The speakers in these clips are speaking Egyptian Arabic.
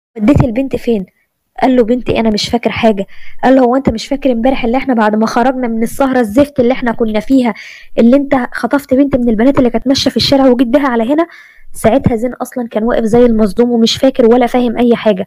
وديتي البنت فين قال له بنتي انا مش فاكر حاجه قال له هو انت مش فاكر امبارح اللي احنا بعد ما خرجنا من السهره الزفت اللي احنا كنا فيها اللي انت خطفت بنت من البنات اللي كانت ماشيه في الشارع وجيت بيها على هنا ساعتها زين اصلا كان واقف زي المصدوم ومش فاكر ولا فاهم اي حاجه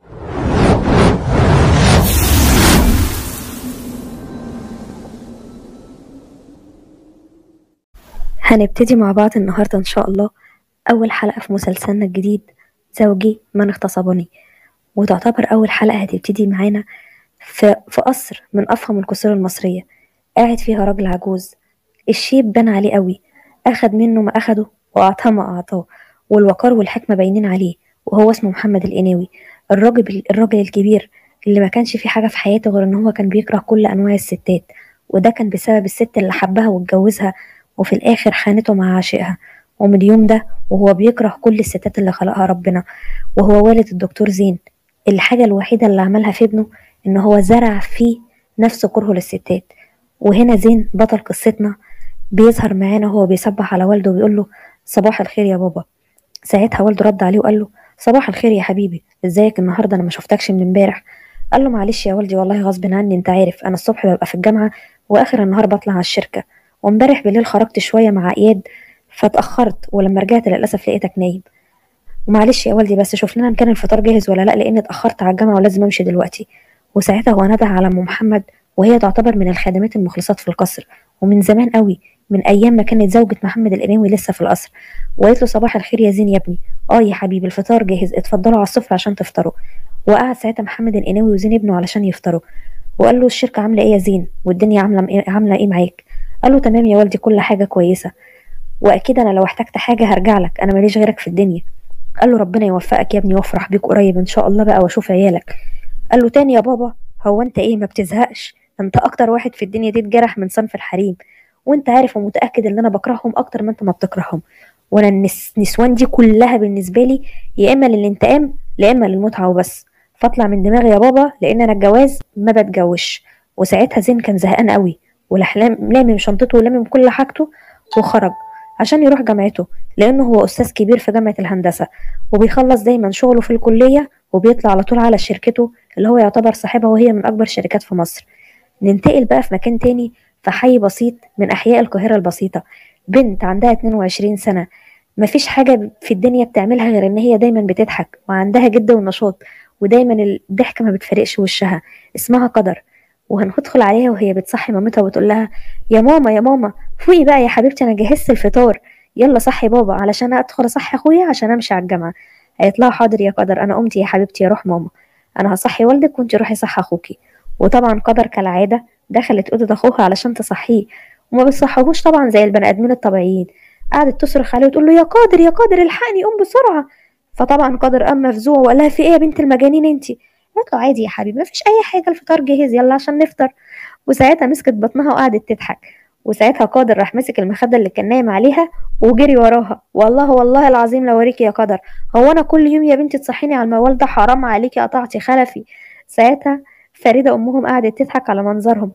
هنبتدي مع بعض النهارده ان شاء الله اول حلقه في مسلسلنا الجديد زوجي من اغتصبني وتعتبر اول حلقه هتبتدي معانا في في قصر من افخم القصور المصريه قاعد فيها راجل عجوز الشيب بان عليه قوي اخد منه ما اخده واعطاه ما اعطاه والوقار والحكمه باينين عليه وهو اسمه محمد القناوي الراجل الراجل الكبير اللي ما كانش في حاجه في حياته غير ان هو كان بيكره كل انواع الستات وده كان بسبب الست اللي حبها واتجوزها وفي الاخر خانته مع عاشقها ومن اليوم ده وهو بيكره كل الستات اللي خلقها ربنا وهو والد الدكتور زين الحاجة الوحيدة اللي عملها في ابنه إن هو زرع فيه نفس كرهه للستات وهنا زين بطل قصتنا بيظهر معانا وهو بيصبح على والده وبيقول له صباح الخير يا بابا ساعتها والده رد عليه وقال له صباح الخير يا حبيبي ازيك النهارده انا ما شفتكش من امبارح قال له معلش يا والدي والله غصب عني انت عارف انا الصبح ببقى في الجامعه واخر النهار بطلع على الشركه وامبارح بالليل خرجت شويه مع اياد فاتاخرت ولما رجعت للاسف لقيتك نايم ومعلش يا والدي بس شوف لنا ان كان الفطار جاهز ولا لا لان اتاخرت على الجامعه ولازم امشي دلوقتي وساعتها هو نده على ام محمد وهي تعتبر من الخادمات المخلصات في القصر ومن زمان قوي من ايام ما كانت زوجة محمد القناوي لسه في القصر وقالت له صباح الخير يا زين يا ابني اه يا حبيبي الفطار جاهز اتفضلوا على السفرة عشان تفطروا وقعد ساعتها محمد القناوي وزين ابنه علشان يفطروا وقال له الشركة عاملة ايه يا زين والدنيا عاملة ايه عاملة ايه معاك قال له تمام يا والدي كل حاجة كويسة واكيد انا لو احتجت حاجة هرجع لك انا ماليش غيرك في الدنيا قال له ربنا يوفقك يا ابني وافرح بيك قريب ان شاء الله بقى واشوف عيالك قال له تاني يا بابا هو انت ايه ما بتزهقش انت اكتر واحد في الدنيا دي اتجرح من صنف الحريم وانت عارف ومتاكد ان انا بكرههم اكتر ما انت ما بتكرههم وانا النس- النسوان دي كلها بالنسبه لي يا اما للانتقام يا اما للمتعه وبس فاطلع من دماغي يا بابا لان انا الجواز ما بتجوزش وساعتها زين كان زهقان قوي ولحلام لامم شنطته ولامم كل حاجته وخرج عشان يروح جامعته لانه هو استاذ كبير في جامعه الهندسه وبيخلص دايما شغله في الكليه وبيطلع على طول على شركته اللي هو يعتبر صاحبها وهي من اكبر شركات في مصر ننتقل بقى في مكان تاني في حي بسيط من احياء القاهره البسيطه بنت عندها 22 سنه مفيش حاجه في الدنيا بتعملها غير ان هي دايما بتضحك وعندها جد ونشاط ودايما الضحكه ما بتفارقش وشها اسمها قدر وهندخل عليها وهي بتصحي مامتها وتقول لها يا ماما يا ماما فوقي بقى يا حبيبتي انا جهزت الفطار يلا صحي بابا علشان ادخل اصحي اخويا عشان امشي على الجامعه قالت لها حاضر يا قدر انا قمت يا حبيبتي يا روح ماما انا هصحي والدك وانت روحي صحي اخوكي وطبعا قدر كالعاده دخلت اوضه اخوها علشان تصحيه وما بتصحيهوش طبعا زي البني ادمين الطبيعيين قعدت تصرخ عليه وتقول له يا قادر يا قادر الحقني قوم بسرعه فطبعا قادر قام مفزوع وقال لها في ايه يا بنت المجانين انتي قالت له عادي يا حبيبي مفيش اي حاجه الفطار جاهز يلا عشان نفطر وساعتها مسكت بطنها وقعدت تضحك وساعتها قادر راح مسك المخدة اللي كان نايم عليها وجري وراها والله والله العظيم لو اوريكي يا قدر هو انا كل يوم يا بنتي تصحيني على الموال ده حرام عليكي قطعتي خلفي ساعتها فريدة امهم قعدت تضحك على منظرهم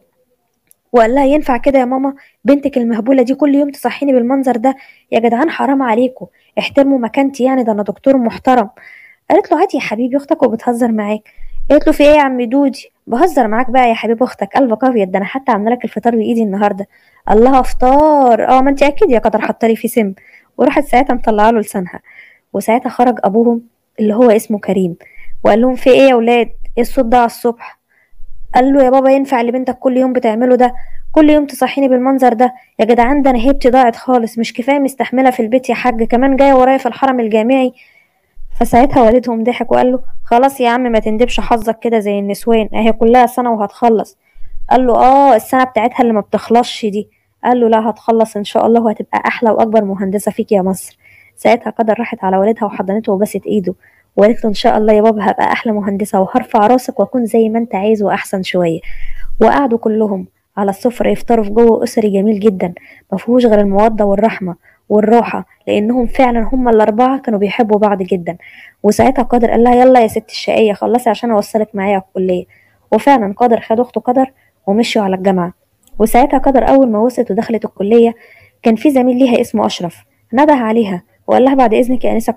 وقال لها ينفع كده يا ماما بنتك المهبولة دي كل يوم تصحيني بالمنظر ده يا جدعان حرام عليكم احترموا مكانتي يعني ده انا دكتور محترم قالت له عادي يا حبيبي اختك وبتهزر معاك قالت له في ايه يا عم دودي بهزر معاك بقى يا حبيب اختك قلبك ابيض ده انا حتى عامله لك الفطار بايدي النهارده قال لها افطار اه ما انت اكيد يا قدر حاطه لي في سم وراحت ساعتها مطلعه له لسانها وساعتها خرج ابوهم اللي هو اسمه كريم وقال لهم في ايه يا ولاد ايه الصوت ده على الصبح قال له يا بابا ينفع اللي بنتك كل يوم بتعمله ده كل يوم تصحيني بالمنظر ده يا جدعان ده انا هيبتي ضاعت خالص مش كفايه مستحمله في البيت يا حاج كمان جايه ورايا في الحرم الجامعي فساعتها والدهم ضحك وقال له خلاص يا عم ما تندبش حظك كده زي النسوان اهي كلها سنه وهتخلص قال له اه السنه بتاعتها اللي ما بتخلصش دي قال له لا هتخلص ان شاء الله وهتبقى احلى واكبر مهندسه فيك يا مصر ساعتها قدر راحت على والدها وحضنته وبست ايده وقالت له ان شاء الله يا بابا هبقى احلى مهندسه وهرفع راسك واكون زي ما انت عايز واحسن شويه وقعدوا كلهم على السفرة يفطروا في جو أسري جميل جدا مفيهوش غير المودة والرحمة والراحة لأنهم فعلا هما الأربعة كانوا بيحبوا بعض جدا وساعتها قادر قال لها يلا يا ست الشقية خلصي عشان أوصلك معايا الكلية وفعلا قادر خد أخته قدر ومشيوا على الجامعة وساعتها قدر أول ما وصلت ودخلت الكلية كان في زميل ليها اسمه أشرف نده عليها وقال لها بعد إذنك يا أنسة قدر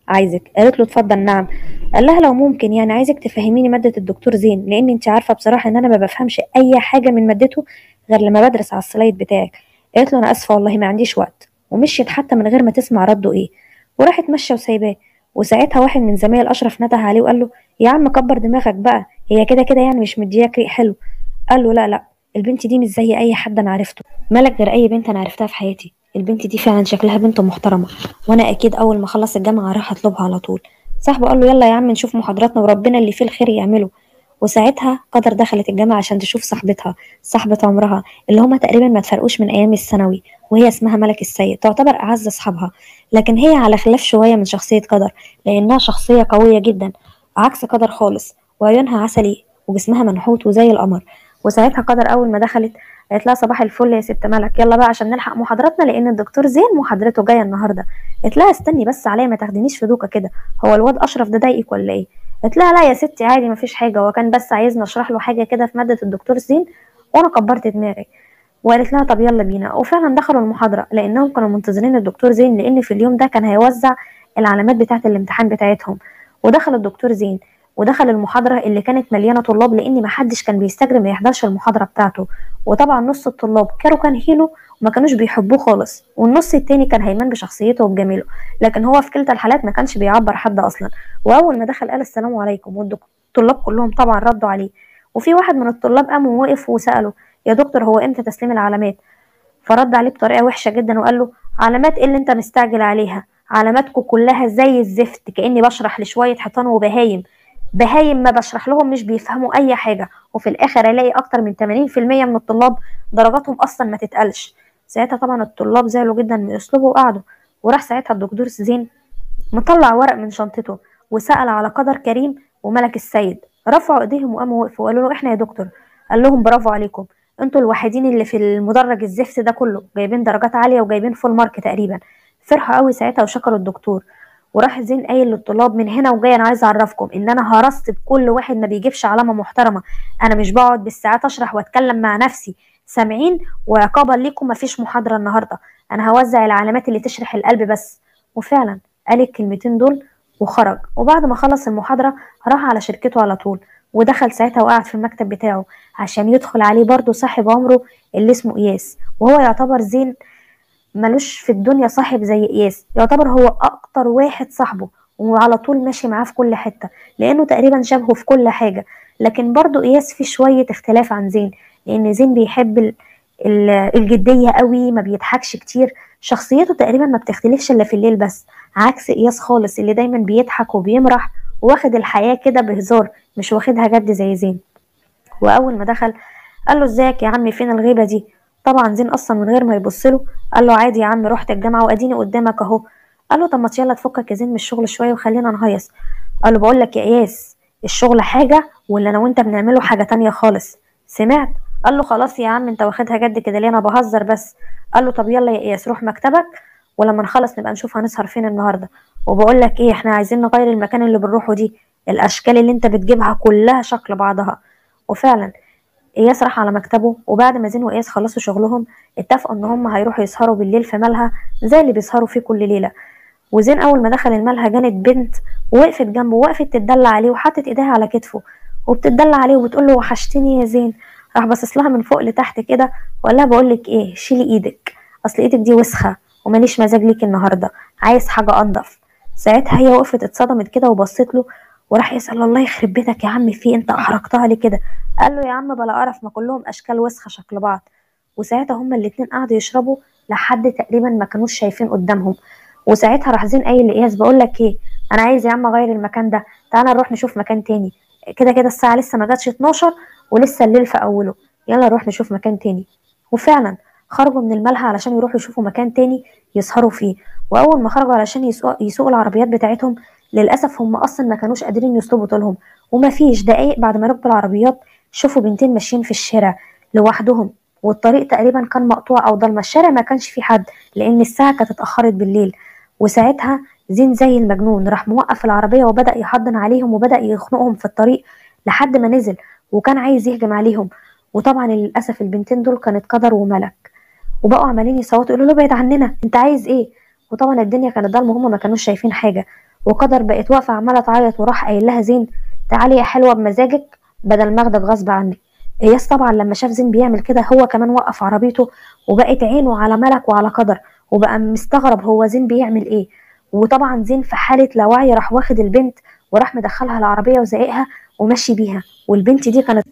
عايزك قالت له اتفضل نعم قال لها لو ممكن يعني عايزك تفهميني مادة الدكتور زين لان انت عارفة بصراحة ان انا ما بفهمش اي حاجة من مادته غير لما بدرس على السلايد بتاعك قالت له انا اسفة والله ما عنديش وقت ومشيت حتى من غير ما تسمع رده ايه وراحت ماشية وسايباه وساعتها واحد من زمايل اشرف نده عليه وقال له يا عم كبر دماغك بقى هي كده كده يعني مش مدياك ريق حلو قال له لا لا البنت دي مش زي اي حد انا عرفته ملك غير اي بنت انا عرفتها في حياتي البنت دي فعلا شكلها بنت محترمه وانا اكيد اول ما اخلص الجامعه راح اطلبها على طول صاحبه قال له يلا يا عم نشوف محاضراتنا وربنا اللي فيه الخير يعمله وساعتها قدر دخلت الجامعة عشان تشوف صاحبتها صاحبة عمرها اللي هما تقريبا ما تفرقوش من أيام الثانوي وهي اسمها ملك السيد تعتبر أعز أصحابها لكن هي على خلاف شوية من شخصية قدر لأنها شخصية قوية جدا عكس قدر خالص وعيونها عسلي وجسمها منحوت وزي القمر وساعتها قدر أول ما دخلت قالت لها صباح الفل يا ست ملك يلا بقى عشان نلحق محاضراتنا لأن الدكتور زين محاضرته جاية النهاردة قالت لها استني بس عليا ما تاخدينيش في دوكا كده هو الواد أشرف ده ضايقك ولا إيه قالت لها لا يا ستي عادي مفيش حاجة هو كان بس عايزني أشرح له حاجة كده في مادة الدكتور زين وأنا كبرت دماغي وقالت لها طب يلا بينا وفعلا دخلوا المحاضرة لأنهم كانوا منتظرين الدكتور زين لأن في اليوم ده كان هيوزع العلامات بتاعة الامتحان بتاعتهم ودخل الدكتور زين ودخل المحاضرة اللي كانت مليانة طلاب لأن محدش كان بيستجري ما يحضرش المحاضرة بتاعته وطبعا نص الطلاب كانوا كان هيلو وما كانوش بيحبوه خالص والنص التاني كان هيمن بشخصيته وبجميله لكن هو في كلتا الحالات ما كانش بيعبر حد أصلا وأول ما دخل قال السلام عليكم والطلاب كلهم طبعا ردوا عليه وفي واحد من الطلاب قام ووقف وسأله يا دكتور هو امتى تسليم العلامات فرد عليه بطريقة وحشة جدا وقال له علامات ايه اللي انت مستعجل عليها علاماتكم كلها زي الزفت كأني بشرح لشوية حيطان وبهايم بهايم ما بشرح لهم مش بيفهموا اي حاجة وفي الاخر الاقي اكتر من 80% من الطلاب درجاتهم اصلا ما تتقالش ساعتها طبعا الطلاب زعلوا جدا من اسلوبه وقعدوا وراح ساعتها الدكتور زين مطلع ورق من شنطته وسأل على قدر كريم وملك السيد رفعوا ايديهم وقاموا وقفوا وقالوا له احنا يا دكتور قال لهم برافو عليكم انتوا الوحيدين اللي في المدرج الزفت ده كله جايبين درجات عاليه وجايبين فول مارك تقريبا فرحوا قوي ساعتها وشكروا الدكتور وراح زين قايل للطلاب من هنا وجاي انا عايز اعرفكم ان انا هرست بكل واحد ما بيجيبش علامه محترمه انا مش بقعد بالساعات اشرح واتكلم مع نفسي سامعين وعقابا ليكم مفيش محاضره النهارده انا هوزع العلامات اللي تشرح القلب بس وفعلا قال الكلمتين دول وخرج وبعد ما خلص المحاضره راح على شركته على طول ودخل ساعتها وقعد في المكتب بتاعه عشان يدخل عليه برضه صاحب عمره اللي اسمه إياس وهو يعتبر زين ملوش في الدنيا صاحب زي إياس يعتبر هو أكتر واحد صاحبه وعلى طول ماشي معاه في كل حتة لأنه تقريبا شبهه في كل حاجة لكن برضه إياس في شوية اختلاف عن زين لأن زين بيحب ال- ال- الجدية قوي ما بيضحكش كتير شخصيته تقريبا ما بتختلفش إلا في الليل بس عكس إياس خالص اللي دايما بيضحك وبيمرح واخد الحياة كده بهزار مش واخدها جد زي زين واول ما دخل قال له ازيك يا عمي فين الغيبه دي طبعا زين اصلا من غير ما يبص له قال له عادي يا عم رحت الجامعه واديني قدامك اهو قال له طب ما يلا تفكك يا زين من الشغل شويه وخلينا نهيص قال له بقول لك يا اياس الشغل حاجه واللي انا وانت بنعمله حاجه تانية خالص سمعت قال له خلاص يا عم انت واخدها جد كده ليه انا بهزر بس قال له طب يلا يا اياس روح مكتبك ولما نخلص نبقى نشوف هنسهر فين النهارده وبقول لك ايه احنا عايزين نغير المكان اللي بنروحه دي الاشكال اللي انت بتجيبها كلها شكل بعضها وفعلا اياس راح على مكتبه وبعد ما زين واياس خلصوا شغلهم اتفقوا ان هم هيروحوا يسهروا بالليل في ملهى زي اللي بيسهروا فيه كل ليله وزين اول ما دخل الملهى جانت بنت وقفت جنبه وقفت تتدلع عليه وحطت ايديها على كتفه وبتتدلع عليه وبتقول له وحشتني يا زين راح باصص لها من فوق لتحت كده وقال لها بقول لك ايه شيلي ايدك اصل ايدك دي وسخه وماليش مزاج ليكي النهارده عايز حاجه انضف ساعتها هي وقفت اتصدمت كده وبصت له وراح يسأل الله يخرب بيتك يا عم في انت احرجتها ليه كده قال له يا عم بلا قرف ما كلهم اشكال وسخه شكل بعض وساعتها هما الاتنين قعدوا يشربوا لحد تقريبا ما كانوش شايفين قدامهم وساعتها راح زين قايل لاياس بقول لك ايه انا عايز يا عم اغير المكان ده تعالى نروح نشوف مكان تاني كده كده الساعه لسه ما جاتش 12 ولسه الليل في اوله يلا نروح نشوف مكان تاني وفعلا خرجوا من الملهى علشان يروحوا يشوفوا مكان تاني يسهروا فيه واول ما خرجوا علشان يسوق يسوقوا العربيات بتاعتهم للاسف هم اصلا ما كانوش قادرين يسلبوا طولهم وما فيش دقايق بعد ما ركبوا العربيات شافوا بنتين ماشيين في الشارع لوحدهم والطريق تقريبا كان مقطوع او ضلمه الشارع ما كانش فيه حد لان الساعه كانت اتاخرت بالليل وساعتها زين زي المجنون راح موقف العربيه وبدا يحضن عليهم وبدا يخنقهم في الطريق لحد ما نزل وكان عايز يهجم عليهم وطبعا للاسف البنتين دول كانت قدر وملك وبقوا عمالين يصوتوا يقولوا له ابعد عننا انت عايز ايه وطبعا الدنيا كانت ضلمه وهم ما كانوش شايفين حاجه وقدر بقت واقفة عمالة تعيط وراح قايل لها زين تعالي يا حلوة بمزاجك بدل ما اخدك غصب عنك اياس طبعا لما شاف زين بيعمل كده هو كمان وقف عربيته وبقت عينه على ملك وعلى قدر وبقى مستغرب هو زين بيعمل ايه وطبعا زين في حالة لا وعي راح واخد البنت وراح مدخلها العربية وزائقها ومشي بيها والبنت دي كانت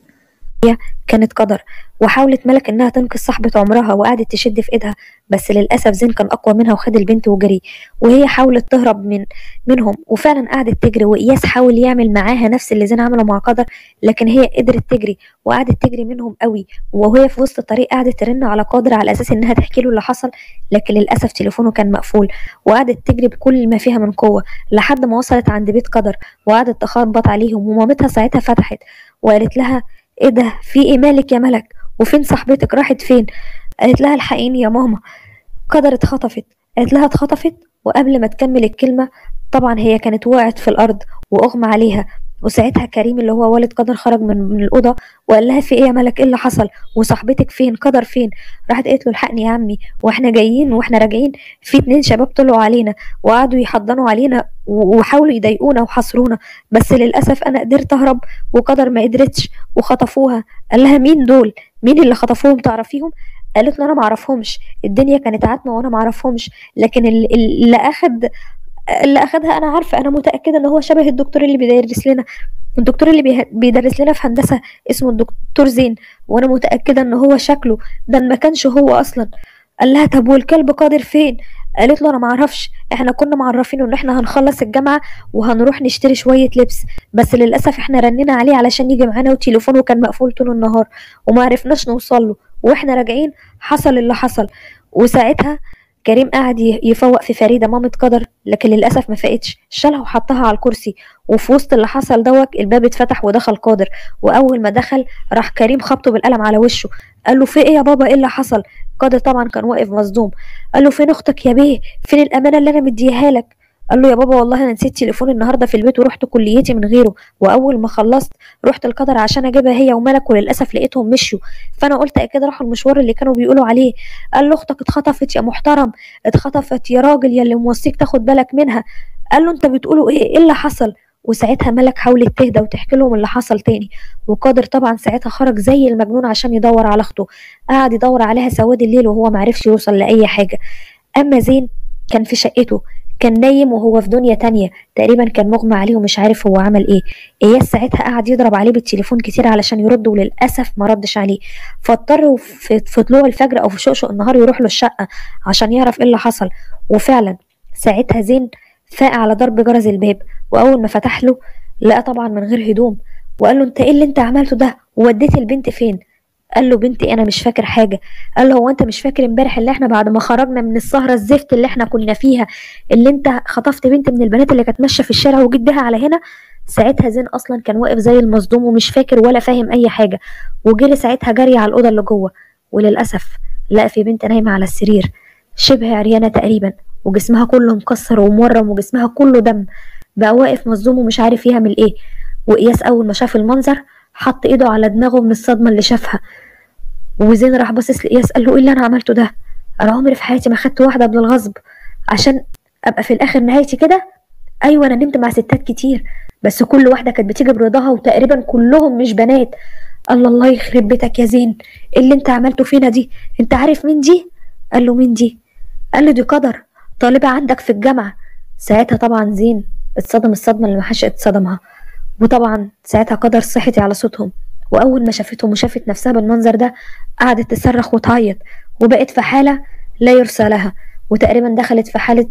كانت قدر وحاولت ملك انها تنقذ صاحبة عمرها وقعدت تشد في ايدها بس للاسف زين كان اقوى منها وخد البنت وجري وهي حاولت تهرب من منهم وفعلا قعدت تجري واياس حاول يعمل معاها نفس اللي زين عمله مع قدر لكن هي قدرت تجري وقعدت تجري منهم قوي وهي في وسط الطريق قعدت ترن على قادر على اساس انها تحكي له اللي حصل لكن للاسف تليفونه كان مقفول وقعدت تجري بكل ما فيها من قوه لحد ما وصلت عند بيت قدر وقعدت تخبط عليهم ومامتها ساعتها فتحت وقالت لها ايه ده في ايه مالك يا ملك وفين صاحبتك راحت فين قالت لها الحقيني يا ماما قدر اتخطفت قالت لها اتخطفت وقبل ما تكمل الكلمة طبعا هي كانت وقعت في الأرض وأغمى عليها وساعتها كريم اللي هو والد قدر خرج من, من الأوضة وقال لها في إيه يا ملك إيه اللي حصل وصاحبتك فين قدر فين راحت قالت له الحقني يا عمي وإحنا جايين وإحنا راجعين في اتنين شباب طلعوا علينا وقعدوا يحضنوا علينا وحاولوا يضايقونا وحصرونا بس للأسف أنا قدرت أهرب وقدر ما قدرتش وخطفوها قال لها مين دول مين اللي خطفوهم تعرفيهم قالت له انا معرفهمش الدنيا كانت عتمه وانا معرفهمش لكن اللي اخد اللي اخدها انا عارفه انا متاكده ان هو شبه الدكتور اللي بيدرس لنا الدكتور اللي بيدرس لنا في هندسه اسمه الدكتور زين وانا متاكده ان هو شكله ده ما كانش هو اصلا قال لها طب والكلب قادر فين قالت له انا معرفش احنا كنا معرفينه ان احنا هنخلص الجامعه وهنروح نشتري شويه لبس بس للاسف احنا رنينا عليه علشان يجي معانا وتليفونه كان مقفول طول النهار وما عرفناش نوصل له واحنا راجعين حصل اللي حصل وساعتها كريم قعد يفوق في فريده مامة قدر لكن للاسف ما فاقتش شالها وحطها على الكرسي وفي وسط اللي حصل دوت الباب اتفتح ودخل قادر واول ما دخل راح كريم خبطه بالقلم على وشه قال له في ايه يا بابا ايه اللي حصل قادر طبعا كان واقف مصدوم قال له فين اختك يا بيه فين الامانه اللي انا مديها لك قال له يا بابا والله انا نسيت تليفون النهارده في البيت ورحت كليتي من غيره واول ما خلصت رحت القدر عشان اجيبها هي وملك وللاسف لقيتهم مشيوا فانا قلت اكيد راحوا المشوار اللي كانوا بيقولوا عليه قال له اختك اتخطفت يا محترم اتخطفت يا راجل يا اللي موصيك تاخد بالك منها قال له انت بتقولوا ايه ايه اللي حصل وساعتها ملك حاولت تهدى وتحكي لهم اللي حصل تاني وقادر طبعا ساعتها خرج زي المجنون عشان يدور على اخته قعد يدور عليها سواد الليل وهو معرفش يوصل لاي حاجه اما زين كان في شقته كان نايم وهو في دنيا تانية تقريبا كان مغمى عليه ومش عارف هو عمل ايه اياس ساعتها قعد يضرب عليه بالتليفون كتير علشان يرد وللاسف ما ردش عليه فاضطر في, في طلوع الفجر او في شقشق النهار يروح له الشقه عشان يعرف ايه اللي حصل وفعلا ساعتها زين فاق على ضرب جرس الباب واول ما فتح له لقى طبعا من غير هدوم وقال له انت ايه اللي انت عملته ده ووديت البنت فين قال له بنتي انا مش فاكر حاجه قال له هو انت مش فاكر امبارح اللي احنا بعد ما خرجنا من السهره الزفت اللي احنا كنا فيها اللي انت خطفت بنت من البنات اللي كانت ماشيه في الشارع وجيت بيها على هنا ساعتها زين اصلا كان واقف زي المصدوم ومش فاكر ولا فاهم اي حاجه وجري ساعتها جري على الاوضه اللي جوه وللاسف لقى في بنت نايمه على السرير شبه عريانه تقريبا وجسمها كله مكسر ومورم وجسمها كله دم بقى واقف مصدوم ومش عارف يعمل ايه وقياس اول ما شاف المنظر حط ايده على دماغه من الصدمه اللي شافها وزين راح باصص لإياس قال له ايه اللي انا عملته ده انا عمري في حياتي ما خدت واحده بالغصب عشان ابقى في الاخر نهايتي كده ايوه انا نمت مع ستات كتير بس كل واحده كانت بتيجي برضاها وتقريبا كلهم مش بنات الله الله يخرب بيتك يا زين ايه اللي انت عملته فينا دي انت عارف مين دي قال له مين دي قال له دي قدر طالبه عندك في الجامعه ساعتها طبعا زين اتصدم الصدمه اللي محدش اتصدمها وطبعا ساعتها قدر صحتي على صوتهم واول ما شافتهم وشافت نفسها بالمنظر ده قعدت تصرخ وتعيط وبقت في حاله لا يرثى لها وتقريبا دخلت في حاله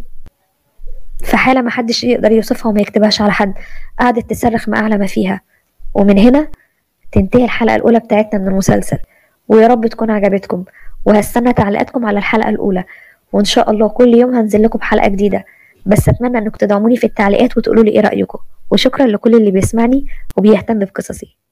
في حاله ما حدش يقدر يوصفها وما يكتبهاش على حد قعدت تصرخ ما اعلى ما فيها ومن هنا تنتهي الحلقه الاولى بتاعتنا من المسلسل ويا رب تكون عجبتكم وهستنى تعليقاتكم على الحلقه الاولى وان شاء الله كل يوم هنزل لكم بحلقه جديده بس اتمنى انكم تدعموني في التعليقات وتقولوا لي ايه رايكم وشكرا لكل اللي بيسمعني وبيهتم بقصصي